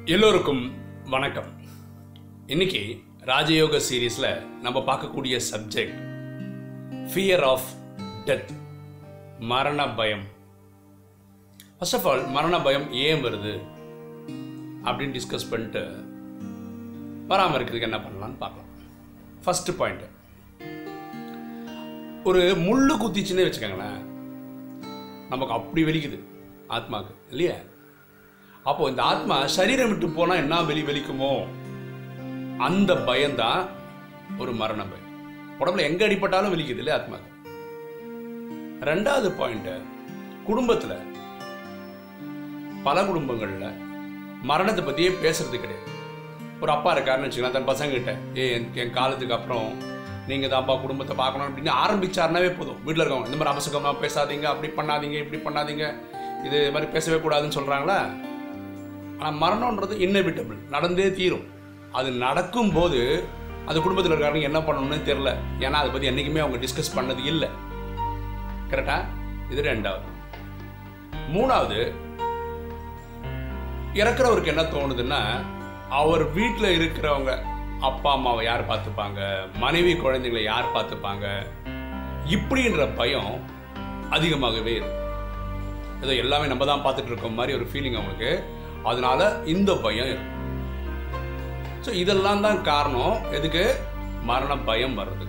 எல்லோருக்கும் வணக்கம் இன்னைக்கு ராஜயோக சீரீஸில் நம்ம பார்க்கக்கூடிய சப்ஜெக்ட் ஃபியர் ஆஃப் டெத் மரண பயம் ஃபர்ஸ்ட் ஆஃப் ஆல் மரண பயம் ஏன் வருது அப்படின்னு டிஸ்கஸ் பண்ணிட்டு வராமல் இருக்கிறதுக்கு என்ன பண்ணலாம்னு பார்க்கலாம் ஃபர்ஸ்ட் பாயிண்ட் ஒரு முள்ளு குத்திச்சுன்னே வச்சுக்கோங்களேன் நமக்கு அப்படி வெளிக்குது ஆத்மாக்கு இல்லையா அப்போ இந்த ஆத்மா சரீரம் விட்டு போனா என்ன வெளி வெளிக்குமோ அந்த பயம்தான் ஒரு மரண பயம் உடம்புல எங்க அடிபட்டாலும் வெளிக்குது இல்லையா ஆத்மாக்கு ரெண்டாவது பாயிண்ட் குடும்பத்துல பல குடும்பங்கள்ல மரணத்தை பத்தியே பேசுறது கிடையாது ஒரு அப்பா இருக்காருன்னு வச்சுக்கலாம் தன் பசங்கிட்ட ஏ என் என் காலத்துக்கு அப்புறம் நீங்க தான்ப்பா குடும்பத்தை பார்க்கணும் அப்படின்னு ஆரம்பிச்சாருனாவே போதும் வீட்டில் இருக்கவங்க இந்த மாதிரி அபசகமா பேசாதீங்க அப்படி பண்ணாதீங்க இப்படி பண்ணாதீங்க இது இது மாதிரி பேசவே கூடாதுன்னு சொல்றாங்களா ஆனால் மரணம்ன்றது இன்னெவிட்டபிள் நடந்தே தீரும் அது நடக்கும்போது அந்த குடும்பத்தில் இருக்காங்க என்ன பண்ணணும்னு தெரில ஏன்னா அதை பற்றி என்றைக்குமே அவங்க டிஸ்கஸ் பண்ணது இல்லை கரெக்டா இது ரெண்டாவது மூணாவது இறக்குறவருக்கு என்ன தோணுதுன்னா அவர் வீட்டில் இருக்கிறவங்க அப்பா அம்மாவை யார் பார்த்துப்பாங்க மனைவி குழந்தைங்களை யார் பார்த்துப்பாங்க இப்படின்ற பயம் அதிகமாகவே இருக்கு ஏதோ எல்லாமே நம்ம தான் பார்த்துட்டு இருக்க மாதிரி ஒரு ஃபீலிங் அவங்களுக்கு அதனால இந்த பயம் இருக்கு ஸோ இதெல்லாம் தான் காரணம் எதுக்கு மரண பயம் வர்றதுக்கு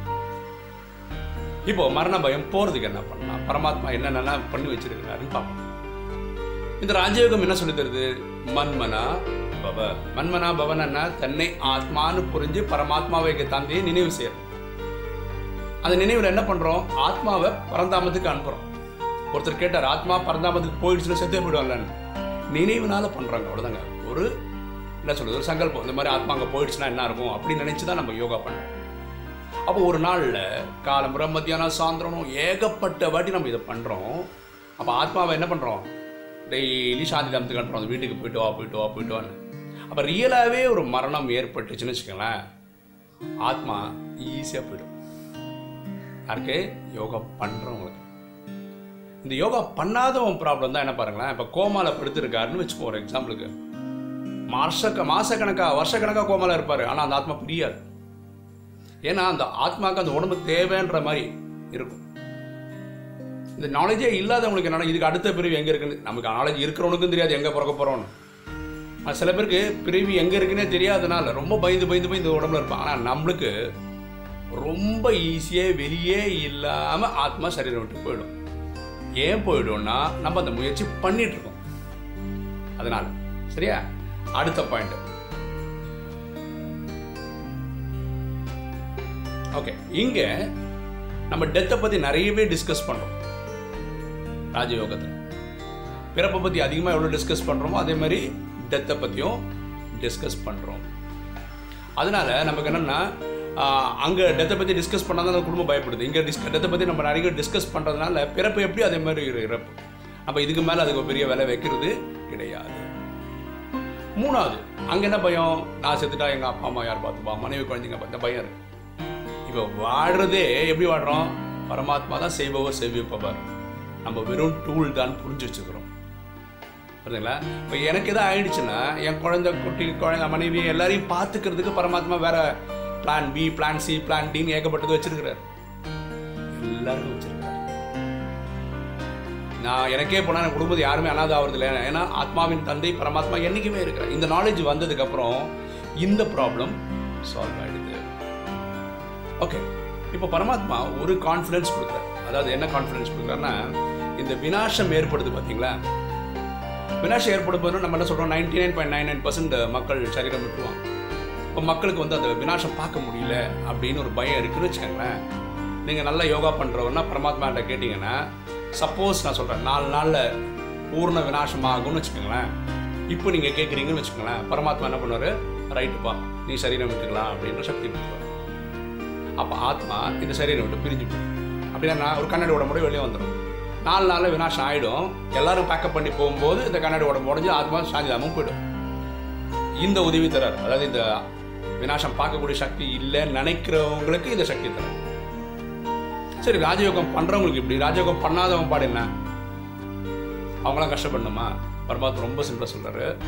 இப்போ மரண பயம் போறதுக்கு என்ன பண்ணலாம் பரமாத்மா என்னென்னலாம் பண்ணி வச்சிருக்கிறாருன்னு பார்ப்போம் இந்த ராஜயோகம் என்ன சொல்லி தருது மன்மனா பவ மன்மனா பவனா தன்னை ஆத்மான்னு புரிஞ்சு பரமாத்மாவை தாண்டி நினைவு செய்யணும் அந்த நினைவுல என்ன பண்றோம் ஆத்மாவை பரந்தாமத்துக்கு அனுப்புறோம் ஒருத்தர் கேட்டார் ஆத்மா பரந்தாமத்துக்கு போயிடுச்சுன்னா செத்தே போயிடுவாங்கன்னு நினைவுனால பண்றாங்க அவ்வளவுதாங்க ஒரு என்ன சொல்றது ஒரு சங்கல்பம் இந்த மாதிரி ஆத்மா அங்கே போயிடுச்சுன்னா என்ன இருக்கும் அப்படின்னு நினைச்சு தான் நம்ம யோகா பண்ணோம் அப்போ ஒரு நாளில் காலம்புற மத்தியானம் சாயந்தரம் ஏகப்பட்ட வாட்டி நம்ம இதை பண்ணுறோம் அப்போ ஆத்மாவை என்ன பண்ணுறோம் டெய்லி சாந்தி தாமத்துக்கு அனுப்புறோம் அந்த வீட்டுக்கு போயிட்டு வா போயிட்டு வா போயிட்டு வான்னு அப்போ ரியலாகவே ஒரு மரணம் ஏற்பட்டுச்சுன்னு வச்சுக்கோங்களேன் ஆத்மா ஈஸியாக போயிடும் யாருக்கு யோகா பண்ணுறவங்களுக்கு இந்த யோகா பண்ணாதவன் ப்ராப்ளம் தான் என்ன பாருங்களேன் இப்போ கோமால படுத்திருக்காருன்னு வச்சுக்கோ ஒரு எக்ஸாம்பிளுக்கு மாசக்க மாசக்கணக்கா வருஷக்கணக்கா கோமால இருப்பாரு ஆனால் அந்த ஆத்மா புரியாது ஏன்னா அந்த ஆத்மாக்கு அந்த உடம்பு தேவைன்ற மாதிரி இருக்கும் இந்த நாலேஜே இல்லாதவங்களுக்கு என்னன்னா இதுக்கு அடுத்த பிரிவு எங்க இருக்குன்னு நமக்கு நாலேஜ் இருக்கிறவனுக்கும் தெரியாது எங்க பிறக்க போறோம்னு ஆனா சில பேருக்கு பிரிவு எங்க இருக்குன்னே தெரியாதனால ரொம்ப பயந்து பயந்து பயந்து உடம்புல இருப்பான் ஆனா நம்மளுக்கு ரொம்ப ஈஸியே வெளியே இல்லாம ஆத்மா சரீரம் விட்டு போயிடும் ஏன் போயிடும்னா நம்ம அந்த முயற்சி பண்ணிட்டு இருக்கோம் அதனால சரியா அடுத்த பாயிண்ட் ஓகே இங்க நம்ம டெத்தை பத்தி நிறையவே டிஸ்கஸ் பண்றோம் ராஜயோகத்தில் பிறப்பை பத்தி அதிகமாக எவ்வளோ டிஸ்கஸ் பண்றோமோ அதே மாதிரி டெத்தை பத்தியும் டிஸ்கஸ் பண்றோம் அதனால நமக்கு என்னன்னா ஆஹ், அங்க டெத்தை பத்தி டிஸ்கஸ் பண்ணாதான் அந்த குடும்பம் பயப்படுது இங்க டிஸ்க டெத்தை பத்தி நம்ம நிறைய டிஸ்கஸ் பண்றதுனால பிறப்பு எப்படி அதே மாதிரி இரு- இறப்பு அப்ப இதுக்கு மேல அதுக்கு ஒரு பெரிய வேலை வைக்கிறது கிடையாது மூணாவது அங்க என்ன பயம் நான் செத்துட்டா எங்க அப்பா அம்மா யார் பார்த்துப்பா மனைவி குழந்தைங்க பார்த்த பயம் இருக்கு இப்போ வாழ்றதே எப்படி வாழ்றோம் பரமாத்மா தான் செய்பவர் செய்விப்பவர் நம்ம வெறும் டூல் தான் புரிஞ்சு வச்சுக்கிறோம் புரியுதுங்களா இப்போ எனக்கு எதாவது ஆயிடுச்சுன்னா என் குழந்தை குட்டி குழந்தை மனைவி எல்லாரையும் பார்த்துக்கிறதுக்கு பரமாத்மா வேற plan B plan C plan டின்னு ஏகப்பட்டது வச்சிருக்கிறார் எல்லாரும் வச்சிருக்கிறார் நான் எனக்கே போனால் என் குடும்பத்தை யாருமே அனாதை ஆகுறது இல்லை ஏன்னா ஆத்மாவின் தந்தை பரமாத்மா என்னைக்குமே இருக்கிறார் இந்த நாலேஜ் வந்ததுக்கு அப்புறம் இந்த ப்ராப்ளம் சால்வ் ஆயிடுது ஓகே இப்போ பரமாத்மா ஒரு கான்ஃபிடன்ஸ் கொடுக்குறாரு அதாவது என்ன கான்ஃபிடன்ஸ் கொடுக்குறாருன்னா இந்த வினாசம் ஏற்படுது பார்த்தீங்களா வினாசம் ஏற்படும் போது நம்ம என்ன சொல்கிறோம் ninety nine point nine nine மக்கள் சரீரம் விட்டுருவாங்க இப்போ மக்களுக்கு வந்து அந்த வினாசம் பார்க்க முடியல அப்படின்னு ஒரு பயம் இருக்குன்னு வச்சுக்கோங்களேன் நீங்கள் நல்லா யோகா பண்ணுறவன்னா பரமாத்மாட்ட கேட்டிங்கன்னா சப்போஸ் நான் சொல்கிறேன் நாலு நாளில் பூர்ண வினாசம் ஆகும்னு வச்சுக்கோங்களேன் இப்போ நீங்கள் கேட்குறீங்கன்னு வச்சுக்கோங்களேன் பரமாத்மா என்ன பண்ணுவார் ரைட்டுப்பா நீ சரீரம் விட்டுக்கலாம் அப்படின்ற சக்தி கொடுப்பார் அப்போ ஆத்மா இந்த சரீரம் விட்டு பிரிஞ்சு போகும் அப்படின்னா ஒரு கண்ணாடி உடம்போட வெளியே வந்துடும் நாலு நாளில் வினாசம் ஆகிடும் எல்லாரும் பேக்கப் பண்ணி போகும்போது இந்த கண்ணாடி உடம்பு உடஞ்சி ஆத்மா சாந்திதாமும் போயிடும் இந்த உதவி தரார் அதாவது இந்த வினாசம் பார்க்கக்கூடிய சக்தி இல்லைன்னு நினைக்கிறவங்களுக்கு இந்த சக்தி தரார் சரி ராஜயோகம் பண்றவங்களுக்கு இப்படி ராஜயோகம் பண்ணாதவன் பாடு என்ன அவங்களாம் கஷ்டப்படணுமா பரமாத்மா ரொம்ப சிம்பிளா சொல்றாரு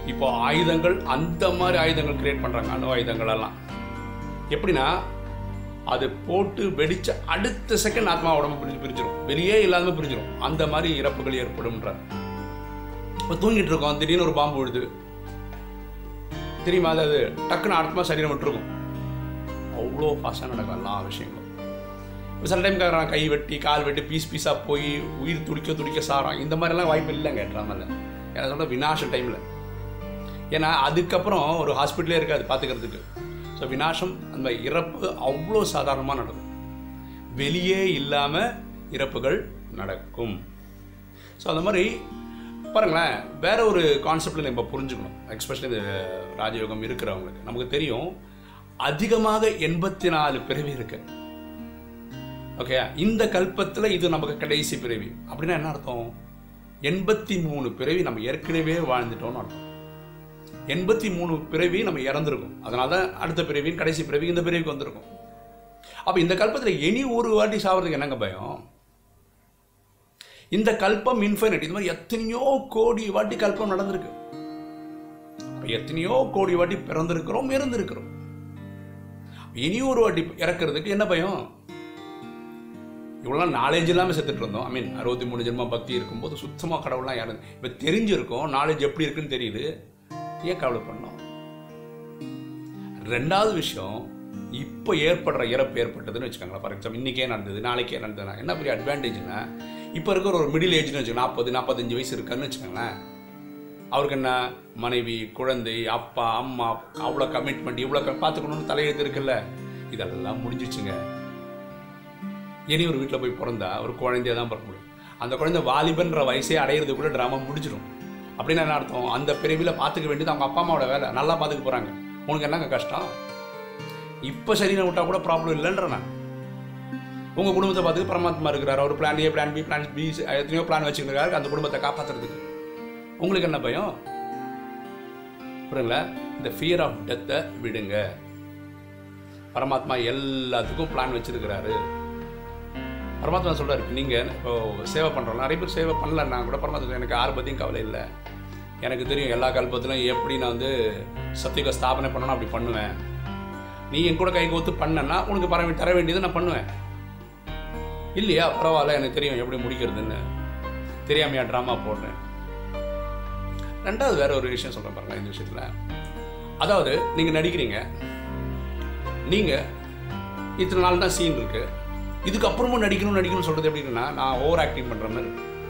இப்போ ஆயுதங்கள் அந்த மாதிரி ஆயுதங்கள் கிரியேட் பண்ணுறாங்க அணு ஆயுதங்கள் எல்லாம் எப்படின்னா அது போட்டு வெடிச்ச அடுத்த செகண்ட் ஆத்மா உடம்பு பிரிஞ்சு பிரிஞ்சிடும் வெளியே இல்லாம பிரிஞ்சிடும் அந்த மாதிரி இறப்புகள் ஏற்படும்ன்றார் இப்போ தூங்கிட்டு இருக்கோம் திடீர்னு ஒரு பாம்பு விழுது தெரியுமா அது அது டக்குன்னு ஆத்மா சரீரம் விட்டுருக்கும் அவ்வளோ ஃபாஸ்ட்டாக நடக்கும் எல்லா விஷயங்களும் இப்போ சில டைம் கேட்குறான் கை வெட்டி கால் வெட்டி பீஸ் பீஸாக போய் உயிர் துடிக்க துடிக்க சாரான் இந்த மாதிரிலாம் வாய்ப்பு இல்லைங்க ட்ராமாவில் ஏன்னா சொல்ல வினாச டைமில் ஏன்னா அதுக்கப்புறம் ஒரு ஹாஸ்பிட்டலே இருக்காது பார்த்துக்கிறதுக்கு ஸோ வினாசம் அந்த இறப்பு அவ்வளோ சாதாரணமாக நடக்கும் வெளியே இல்லாமல் இறப்புகள் நடக்கும் ஸோ அந்த மாதிரி பாருங்களேன் வேற ஒரு கான்செப்டில் நம்ம புரிஞ்சுக்கணும் எக்ஸ்பெஷலி இந்த ராஜயோகம் இருக்கிறவங்களுக்கு நமக்கு தெரியும் அதிகமாக எண்பத்தி நாலு பிறவி இருக்கு ஓகே இந்த கல்பத்தில் இது நமக்கு கடைசி பிறவி அப்படின்னா என்ன அர்த்தம் எண்பத்தி மூணு பிறவி நம்ம ஏற்கனவே வாழ்ந்துட்டோம்னு அர்த்தம் எண்பத்தி மூணு பிறவி நம்ம இறந்துருக்கும் அதனால தான் அடுத்த பிறவியின் கடைசி பிறவி இந்த பிறவிக்கு வந்திருக்கும் அப்போ இந்த கல்பத்தில் இனி ஒரு வாட்டி சாவறதுக்கு என்னங்க பயம் இந்த கல்பம் இன்ஃபைனட் இது மாதிரி எத்தனையோ கோடி வாட்டி கல்பம் நடந்திருக்கு அப்ப எத்தனையோ கோடி வாட்டி பிறந்திருக்கிறோம் இறந்திருக்கிறோம் இனி ஒரு வாட்டி இறக்கிறதுக்கு என்ன பயம் இவ்வளோ நாலேஜ் இல்லாமல் செத்துட்டு இருந்தோம் ஐ மீன் அறுபத்தி மூணு ஜென்மம் பக்தி இருக்கும்போது சுத்தமாக கடவுள்லாம் யாரும் இப்போ தெரிஞ்சிருக்கோம் நாலேஜ் எப்படி இருக்குன்னு தெரியுது ஏன் கவலை பண்ணோம் ரெண்டாவது விஷயம் இப்போ ஏற்படுற இறப்பு ஏற்பட்டதுன்னு வச்சுக்கோங்களேன் ஃபார் எக்ஸாம்பிள் இன்றைக்கே நடந்தது நாளைக்கே நடந்ததுன்னா என்ன பெரிய அட்வான்டேஜ்னா இப்போ இருக்கிற ஒரு மிடில் ஏஜ்னு வச்சுக்கோங்க நாற்பது நாற்பத்தஞ்சு வயசு இருக்கான்னு வச்சுக்கோங்களேன் அவருக்கு என்ன மனைவி குழந்தை அப்பா அம்மா அவ்வளோ கமிட்மெண்ட் இவ்வளோ பார்த்துக்கணும்னு தலையெழுத்து இருக்குல்ல இதெல்லாம் முடிஞ்சிச்சுங்க இனி ஒரு வீட்டில் போய் பிறந்தா ஒரு குழந்தைய தான் பிறக்க முடியும் அந்த குழந்தை வாலிபன்ற வயசே அடையிறதுக்குள்ள ட்ராமா முடிச்சிடும் அப்படின்னு என்ன அர்த்தம் அந்த பிரிவில் பார்த்துக்க வேண்டியது அவங்க அப்பா அம்மாவோட வேலை நல்லா பார்த்துக்க போகிறாங்க உனக்கு என்னங்க கஷ்டம் இப்போ சரீரம் விட்டா கூட ப்ராப்ளம் இல்லைன்ற நான் உங்கள் குடும்பத்தை பார்த்துக்க பரமாத்மா இருக்கிறார் அவர் plan A plan B plan B எத்தனையோ பிளான் வச்சுருக்காரு அந்த குடும்பத்தை காப்பாற்றுறதுக்கு உங்களுக்கு என்ன பயம் புரியுங்களா இந்த ஃபியர் ஆஃப் டெத்தை விடுங்க பரமாத்மா எல்லாத்துக்கும் பிளான் வச்சிருக்கிறாரு பரமாத்மா சொல்றாரு நீங்க இப்போ சேவை பண்றோம் நிறைய பேர் சேவை பண்ணலன்னா கூட பரமாத்மா எனக்கு யாரை பற்றியும் கவலை இல்லை எனக்கு தெரியும் எல்லா கல்பத்திலும் எப்படி நான் வந்து சத்தியுக ஸ்தாபனை பண்ணணும் அப்படி பண்ணுவேன் நீ என் கூட கை கோத்து பண்ணனா உனக்கு பரவ தர வேண்டியதை நான் பண்ணுவேன் இல்லையா பரவாயில்ல எனக்கு தெரியும் எப்படி முடிக்கிறதுன்னு தெரியாமையா ட்ராமா போடுறேன் ரெண்டாவது வேற ஒரு விஷயம் சொல்றேன் பாருங்க இந்த விஷயத்துல அதாவது நீங்க நடிக்கிறீங்க நீங்க இத்தனை நாள் தான் சீன் இருக்கு இதுக்கப்புறமும் நடிக்கணும் நடிக்கணும்னு சொல்றது எப்படின்னா நான் ஓவர் ஆக்டிங் பண்ற மாதிரி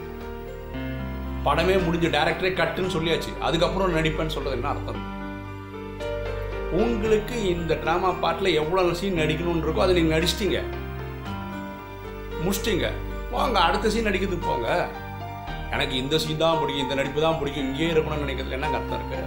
படமே முடிஞ்சு டேரக்டரே கட்டுன்னு சொல்லியாச்சு அதுக்கப்புறம் நடிப்பேன்னு சொல்றது என்ன அர்த்தம் உங்களுக்கு இந்த டிராமா பாட்டில் எவ்வளோ சீன் நடிக்கணும்னு இருக்கோ அதை நீங்கள் நடிச்சிட்டீங்க முடிச்சிட்டீங்க வாங்க அடுத்த சீன் நடிக்கிறதுக்கு போங்க எனக்கு இந்த சீன் தான் பிடிக்கும் இந்த நடிப்பு தான் பிடிக்கும் இங்கேயே இருக்கணும்னு நினைக்கிறதுல என்ன அர்த்தம் இருக்கு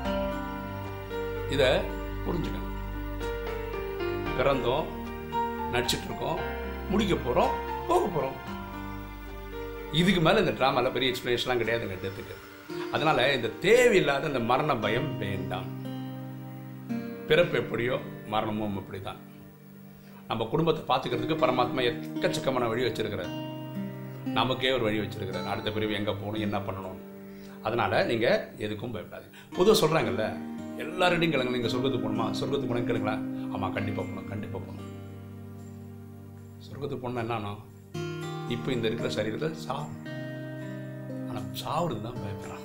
இதை புரிஞ்சுக்கணும் பிறந்தோம் நடிச்சிட்டு இருக்கோம் முடிக்க போகிறோம் போக போகிறோம் இதுக்கு மேலே இந்த ட்ராமாவில் பெரிய எக்ஸ்பிளனேஷன்லாம் கிடையாது இடத்துக்கு அதனால இந்த தேவையில்லாத இந்த மரண பயம் வேண்டாம் பிறப்பு எப்படியோ மரணமும் அப்படி தான் நம்ம குடும்பத்தை பார்த்துக்கிறதுக்கு பரமாத்மா எக்கச்சக்கமான வழி வச்சிருக்கிறார் நமக்கே ஒரு வழி வச்சிருக்கிறார் அடுத்த பிரிவு எங்கே போகணும் என்ன பண்ணணும் அதனால நீங்கள் எதுக்கும் பயப்படாதீங்க பொதுவாக சொல்கிறாங்கல்ல எல்லார்டையும் கிளங்க நீங்கள் சொர்க்கத்துக்கு போகணுமா சொர்க்கத்துக்கு போன கேளுங்களா ஆமாம் கண்டிப்பாக போகணும் கண்டிப்பாக போகணும் சொர்க்கத்துக்கு போகணும் என்னன்னா இப்போ இந்த இருக்கிற சரீரத்தில் சாவும் ஆனால் சாவுறது தான் பயப்படுறான்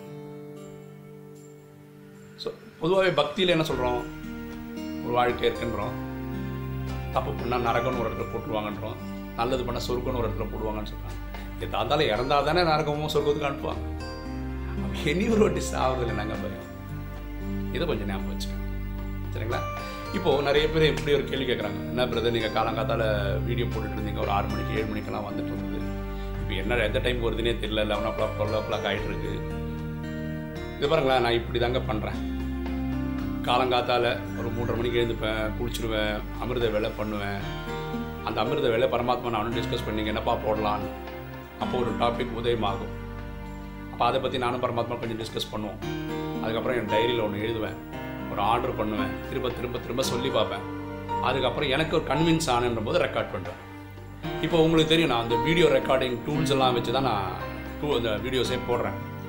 ஸோ பொதுவாகவே பக்தியில் என்ன சொல்கிறோம் ஒரு வாழ்க்கை இருக்குன்றோம் தப்பு பண்ணால் நரகம்னு ஒரு இடத்துல போட்டுருவாங்கன்றோம் நல்லது பண்ணால் சொர்க்கம்னு ஒரு இடத்துல போடுவாங்கன்னு சொல்கிறாங்க எதா இருந்தாலும் இறந்தா தானே நரகமும் சொர்க்கத்துக்கு அனுப்புவாங்க அப்போ இனி ஒரு வாட்டி சாவுறதுல நாங்கள் பயம் இதை கொஞ்சம் ஞாபகம் வச்சுக்கோங்க சரிங்களா இப்போது நிறைய பேர் இப்படி ஒரு கேள்வி கேட்குறாங்க என்ன பிரதர் நீங்கள் காலங்காத்தால வீடியோ போட்டுட்டு இருந்தீங்க ஒரு ஆறு மணிக்கு ஏழு மணிக்கெல்லாம் வந்துட்டு இருந்தது இப்போ என்ன எந்த டைம் வருதுன்னே தெரியல eleven o'clock twelve o'clock ஆகிட்டு இருக்கு இது பாருங்களேன் நான் இப்படி தாங்க பண்ணுறேன் காலங்காத்தால ஒரு மூன்றரை மணிக்கு எழுந்துப்பேன் குளிச்சிருவேன் அமிர்த வேலை பண்ணுவேன் அந்த அமிர்த வேலை பரமாத்மா நானும் டிஸ்கஸ் பண்ணிங்க என்னப்பா போடலான்னு அப்போ ஒரு டாபிக் உதயமாகும் அப்போ அதை பற்றி நானும் பரமாத்மா கொஞ்சம் டிஸ்கஸ் பண்ணுவோம் அதுக்கப்புறம் என் டைரியில் ஒன்று எழுதுவேன் ஒரு ஆர்டர் பண்ணுவேன் திரும்ப திரும்ப திரும்ப சொல்லி பார்ப்பேன் அதுக்கப்புறம் எனக்கு ஒரு கன்வின்ஸ் ஆனன்ற போது ரெக்கார்ட் பண்ணுறேன் இப்போ உங்களுக்கு தெரியும் நான் அந்த வீடியோ ரெக்கார்டிங் டூல்ஸ் எல்லாம் வச்சு தான் நான் டூ அந்த வீடியோஸே போடுறேன்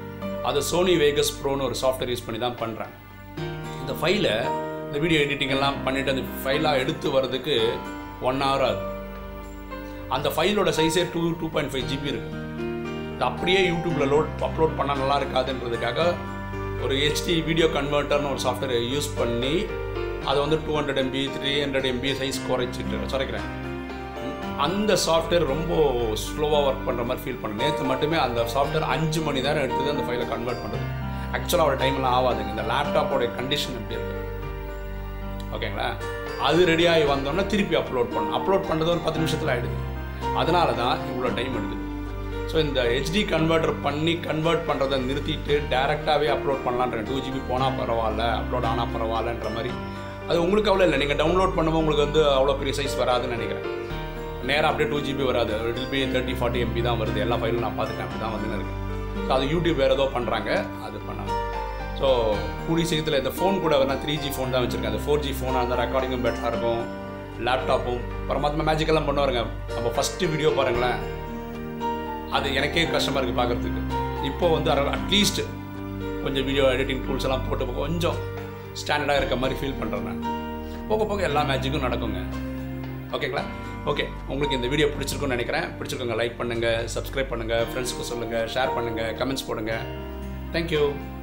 அது சோனி வேகஸ் ப்ரோன்னு ஒரு சாஃப்ட்வேர் யூஸ் பண்ணி தான் பண்ணுறேன் இந்த ஃபைலை இந்த வீடியோ எடிட்டிங் எல்லாம் பண்ணிவிட்டு அந்த ஃபைலாக எடுத்து வர்றதுக்கு ஒன் ஹவர் ஆகுது அந்த ஃபைலோட சைஸே two two point five GB இருக்கு இது அப்படியே யூடியூப்பில் லோட் அப்லோட் பண்ணால் நல்லா இருக்காதுன்றதுக்காக ஒரு ஹெச்டி வீடியோ கன்வெர்ட்டர்னு ஒரு சாஃப்ட்வேர் யூஸ் பண்ணி அதை வந்து two hundred MB three hundred MB size குறைச்சிட்டு குறைக்கிறேன் அந்த சாஃப்ட்வேர் ரொம்ப ஸ்லோவாக ஒர்க் பண்ணுற மாதிரி ஃபீல் பண்ணேன் நேற்று மட்டுமே அந்த சாஃப்ட்வேர் அஞ்சு மணி நேரம் எடுத்தது அந்த ஃபைலை கன்வெர்ட் பண்ணுறது ஆக்சுவலாக ஒரு டைம்லாம் ஆகாதுங்க இந்த லேப்டாப்போட கண்டிஷன் எப்படி இருக்கு ஓகேங்களா அது ரெடியாகி வந்தோன்னே திருப்பி அப்லோட் பண்ணணும் அப்லோட் பண்ணுறது ஒரு பத்து நிமிஷத்தில் ஆகிடுது அதனால தான் இவ்வளோ டைம் எடுக்குது ஸோ இந்த ஹெச்டி கன்வெர்ட்டர் பண்ணி கன்வெர்ட் பண்ணுறதை நிறுத்திட்டு டேரெக்டாகவே அப்லோட் பண்ணலான்ற டூ ஜிபி போனால் பரவாயில்ல அப்லோட் ஆனால் பரவாயில்லன்ற மாதிரி அது உங்களுக்கு அவ்வளோ இல்லை நீங்கள் டவுன்லோட் பண்ணும்போது உங்களுக்கு வந்து அவ்வளோ பெரிய சைஸ் வராதுன்னு நினைக்கிறேன் நேராக அப்படியே டூ ஜிபி வராது it be thirty forty MB தான் வருது எல்லா ஃபைலும் நான் பார்த்துட்டேன் அப்படி தான் வந்துன்னு இருக்கு ஸோ அது யூடியூப் வேறு ஏதோ பண்ணுறாங்க அது பண்ணாங்க ஸோ கூடிய சீக்கிரத்தில் இந்த ஃபோன் கூட நான் த்ரீ ஜி ஃபோன் தான் வச்சுருக்கேன் அந்த ஃபோர் ஜி ஃபோனாக இருந்தால் ரெக்கார்டிங்கும் பெட்டராக இருக்கும் லேப்டாப்பும் பரமாத்மா மேஜிக்கெல்லாம் பண்ணுவாருங்க நம்ம ஃபஸ்ட்டு வீடியோ பாருங்களேன் அது எனக்கே கஷ்டமாக இருக்குது பார்க்குறதுக்கு இப்போ வந்து அட்லீஸ்ட் கொஞ்சம் வீடியோ எடிட்டிங் டூல்ஸ் எல்லாம் போட்டு கொஞ்சம் ஸ்டாண்டர்டாக இருக்க மாதிரி ஃபீல் பண்ணுறேன் நான் போக போக எல்லா மேஜிக்கும் நடக்குங்க ஓகேங்களா ஓகே உங்களுக்கு இந்த வீடியோ பிடிச்சிருக்குன்னு நினைக்கிறேன் பிடிச்சிருக்கோங்க லைக் பண்ணுங்கள் சப்ஸ்கிரைப் பண்ணுங்கள் ஃப்ரெண்ட்ஸ்க்கு சொல்லுங்கள் ஷேர் பண்ணுங்கள் கமெண்ட்ஸ் போடுங்க தேங்க்யூ